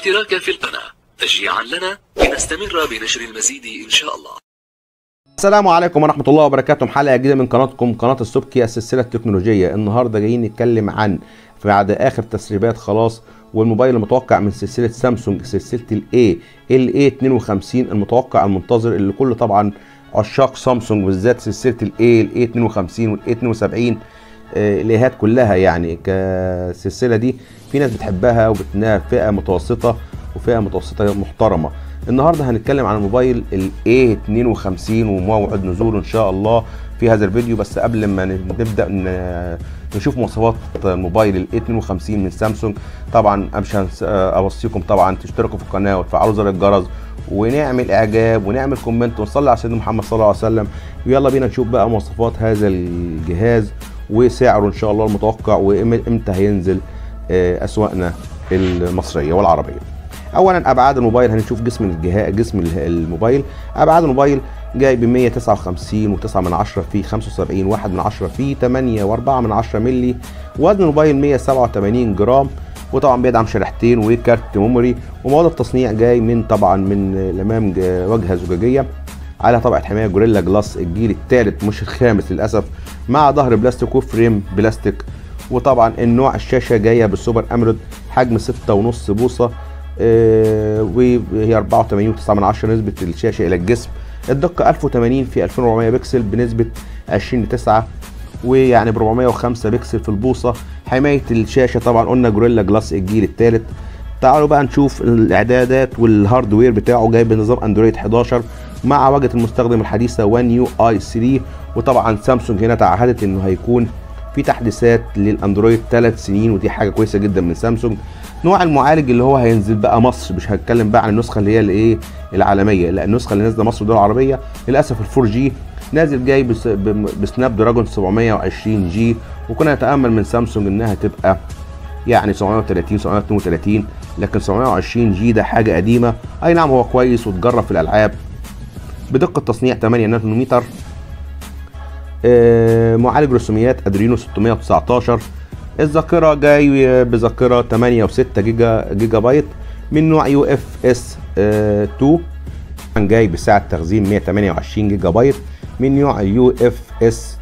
الاشتراك في القناة تشجيعا لنا لنستمر بنشر المزيد إن شاء الله السلام عليكم ورحمة الله وبركاته حلقة جديدة من قناتكم قناة السبكي السلسلة التكنولوجية النهاردة جايين نتكلم عن بعد آخر تسريبات خلاص والموبايل المتوقع من سلسلة سامسونج سلسلة الاي الاي 52 المتوقع المنتظر اللي كل طبعا عشاق سامسونج بالذات سلسلة الاي الاي 52 والاي 72 الايهات كلها يعني كسلسلة دي في ناس بتحبها وبتنها فئة متوسطة وفئة متوسطة محترمة النهارده هنتكلم عن الموبايل الاي 52 وموعد نزوله ان شاء الله في هذا الفيديو بس قبل ما نبدا نشوف مواصفات موبايل الاي 52 من سامسونج طبعا مش اوصيكم طبعا تشتركوا في القناه وتفعلوا زر الجرس ونعمل اعجاب ونعمل كومنت ونصلي على سيدنا محمد صلى الله عليه وسلم ويلا بينا نشوف بقى مواصفات هذا الجهاز وسعره ان شاء الله المتوقع وامتى هينزل اسواقنا المصريه والعربيه اولا ابعاد الموبايل هنشوف جسم الجهاز جسم الموبايل ابعاد الموبايل جاي ب 159 و9 من 10 في 75 1 من 10 في 8 و4 من 10 مللي وزن الموبايل 187 جرام وطبعا بيدعم شريحتين وكارت ميموري ومواد التصنيع جاي من طبعا من الامام واجهه زجاجيه على طبقه حمايه جوريلا جلاس الجيل الثالث مش الخامس للاسف مع ظهر بلاستيك وفريم بلاستيك وطبعا النوع الشاشه جايه بالسوبر اموليد حجم 6.5 بوصه وهي 84.9 من 10 نسبة الشاشة إلى الجسم الدقة 1080 في 2400 بكسل بنسبة 20 ل 9 ويعني ب 405 بكسل في البوصة حماية الشاشة طبعا قلنا جوريلا جلاس الجيل الثالث تعالوا بقى نشوف الاعدادات والهاردوير بتاعه جاي بنظام اندرويد 11 مع واجهة المستخدم الحديثة وان يو اي 3 وطبعا سامسونج هنا تعهدت انه هيكون في تحديثات للاندرويد 3 سنين ودي حاجه كويسه جدا من سامسونج نوع المعالج اللي هو هينزل بقى مصر مش هتكلم بقى عن النسخه اللي هي الايه العالميه لا النسخه اللي نازله مصر والدول العربيه للاسف الفور جي نازل جاي بس بسناب دراجون 720 جي وكنا نتامل من سامسونج انها تبقى يعني 730 732 لكن 720 جي ده حاجه قديمه اي نعم هو كويس وتجرب في الالعاب بدقه تصنيع 8 نانومتر آه معالج رسوميات ادرينو 619 الذاكرة جاي بذاكرة 8 و6 جيجا جيجا بايت من نوع يو اف اس 2 جاي بسعة تخزين 128 جيجا بايت من نوع يو اف اس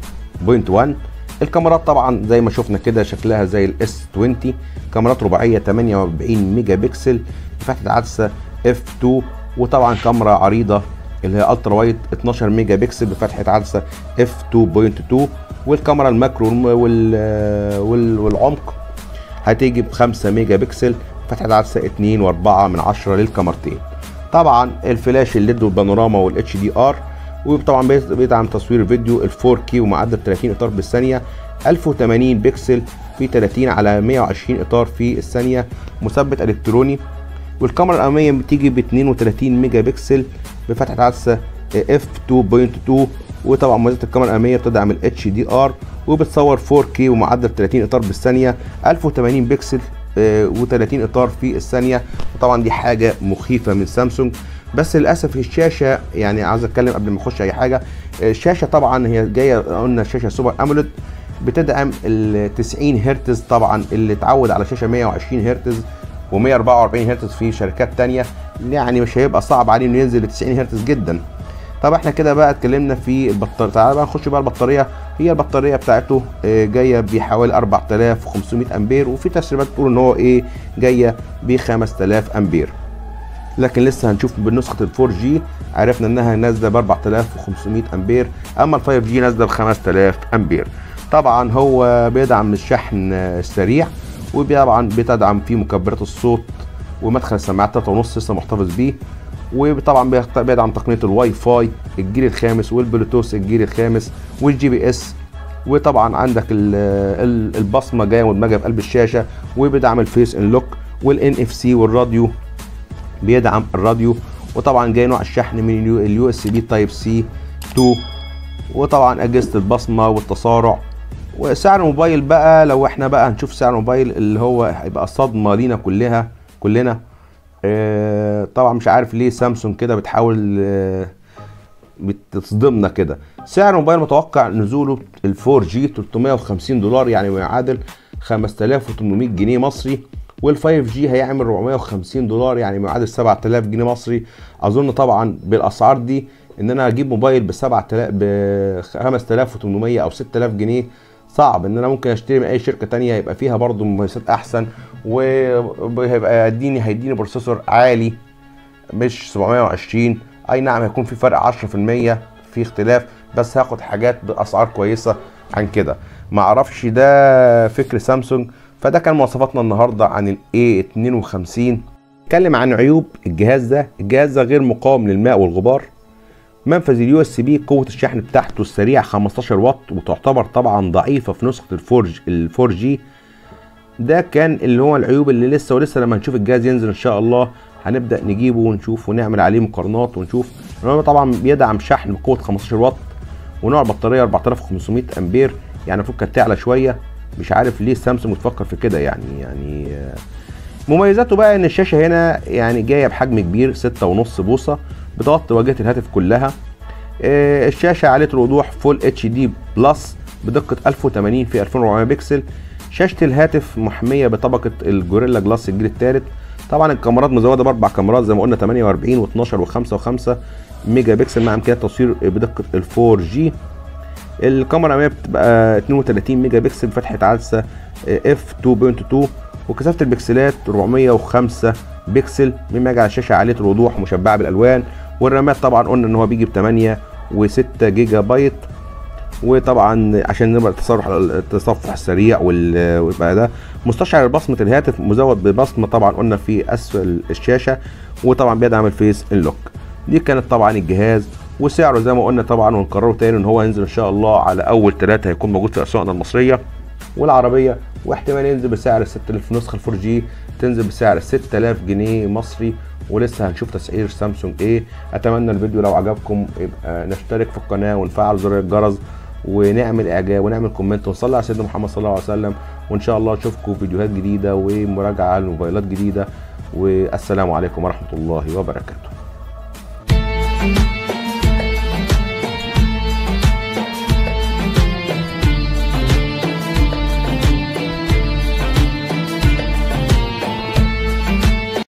2.1 الكاميرات طبعا زي ما شفنا كده شكلها زي الاس 20 كاميرات رباعية 48 ميجا بكسل فتحة عدسة اف 2 وطبعا كاميرا عريضة اللي هي الترا وايد 12 ميجا بكسل بفتحة عدسة اف 2.2 والكاميرا الماكرو وال... وال... والعمق هتيجي ب 5 ميجا بكسل فتحة عدسة 2 و4 من 10 للكاميرتين طبعا الفلاش الليد والبانوراما والاتش دي ار وطبعا بيدعم تصوير فيديو ال 4 كي ومعدل 30 اطار بالثانيه 1080 بكسل في 30 على 120 اطار في الثانيه مثبت الكتروني والكاميرا الاماميه بتيجي ب 32 ميجا بكسل بفتحة عدسة اف 2.2 وطبعا ميزه الكاميرا الاماميه بتدعم الاتش دي ار وبتصور 4K ومعدل 30 اطار بالثانيه 1080 بكسل و30 اطار في الثانيه وطبعا دي حاجه مخيفه من سامسونج بس للاسف الشاشه يعني عاوز اتكلم قبل ما اخش اي حاجه الشاشه طبعا هي جايه قلنا شاشه سوبر اموليد بتدعم ال 90 هرتز طبعا اللي اتعود على شاشه 120 هرتز و144 هرتز في شركات تانية يعني مش هيبقى صعب عليه انه ينزل ل 90 هرتز جدا طب احنا كده بقى اتكلمنا في البطاريه تعالى بقى نخش بقى البطاريه هي البطاريه بتاعته جايه بحوالي 4500 امبير وفي تسريبات بتقول ان هو ايه جايه ب 5000 امبير لكن لسه هنشوف بنسخه ال 4 جي عرفنا انها نازله ب 4500 امبير اما ال 5 جي نازله ب 5000 امبير طبعا هو بيدعم الشحن السريع وطبعا بتدعم فيه مكبرات الصوت ومدخل السماعات 3.5 لسه محتفظ بيه وطبعا بيدعم تقنيه الواي فاي الجيل الخامس والبلوتوث الجيل الخامس والجي بي اس وطبعا عندك البصمه جايه مدمجه في قلب الشاشه وبيدعم الفيس ان لوك والان اف سي والراديو بيدعم الراديو وطبعا جاي نوع الشحن من اليو اس بي تايب سي 2 وطبعا اجهزه البصمه والتسارع وسعر الموبايل بقى لو احنا بقى هنشوف سعر الموبايل اللي هو هيبقى صدمه لينا كلها كلنا اه طبعا مش عارف ليه سامسونج كده بتحاول اه بتصدمنا كده سعر الموبايل متوقع نزوله ال 4 جي 350 دولار يعني ما يعادل 5800 جنيه مصري وال5 جي هيعمل 450 دولار يعني ما يعادل 7000 جنيه مصري اظن طبعا بالاسعار دي ان انا اجيب موبايل ب 7000 ب 5800 او 6000 جنيه صعب ان انا ممكن اشتري من اي شركه تانية يبقى فيها برضو مميزات احسن وهيبقى يديني هيديني بروسيسور عالي مش 720 اي نعم هيكون في فرق 10% في اختلاف بس هاخد حاجات باسعار كويسه عن كده ما اعرفش ده فكر سامسونج فده كان مواصفاتنا النهارده عن الاي 52 اتكلم عن عيوب الجهاز ده الجهاز ده غير مقاوم للماء والغبار منفذ اليو اس بي قوه الشحن بتاعته السريع 15 واط وتعتبر طبعا ضعيفه في نسخه الفورج الفور جي ده كان اللي هو العيوب اللي لسه ولسه لما نشوف الجهاز ينزل ان شاء الله هنبدا نجيبه ونشوف ونعمل عليه مقارنات ونشوف هو طبعا بيدعم شحن بقوه 15 واط ونوع البطاريه 4500 امبير يعني المفروض كانت تعلى شويه مش عارف ليه سامسونج بتفكر في كده يعني يعني مميزاته بقى ان الشاشه هنا يعني جايه بحجم كبير 6.5 بوصه بتغطي واجهه الهاتف كلها الشاشه عاليه الوضوح فول اتش دي بلس بدقه 1080 في 2400 بكسل شاشه الهاتف محميه بطبقه الجوريلا جلاس الجيل الثالث طبعا الكاميرات مزوده باربع كاميرات زي ما قلنا 48 و12 و5 و5 ميجا بكسل مع امكانيه تصوير بدقه ال 4 جي الكاميرا الاماميه بتبقى 32 ميجا بكسل فتحه عدسه اف 2.2 وكثافه البكسلات 405 بكسل مما يجعل الشاشه عاليه الوضوح مشبعه بالالوان والرامات طبعا قلنا ان هو بيجي ب 8 و6 جيجا بايت وطبعا عشان نبقى التصرح التصفح السريع ويبقى ده مستشعر بصمه الهاتف مزود ببصمه طبعا قلنا في اسفل الشاشه وطبعا بيدعم الفيس اللوك دي كانت طبعا الجهاز وسعره زي ما قلنا طبعا ونكرره تاني ان هو ينزل ان شاء الله على اول ثلاثة هيكون موجود في اسواقنا المصريه والعربيه واحتمال ينزل بسعر ال 6000 نسخه الفور جي تنزل بسعر 6000 جنيه مصري ولسه هنشوف تسعير سامسونج ايه اتمنى الفيديو لو عجبكم يبقى نشترك في القناه ونفعل زر الجرس ونعمل اعجاب ونعمل كومنت ونصلي على سيدنا محمد صلى الله عليه وسلم وان شاء الله نشوفكم فيديوهات جديده ومراجعه لموبايلات جديده والسلام عليكم ورحمه الله وبركاته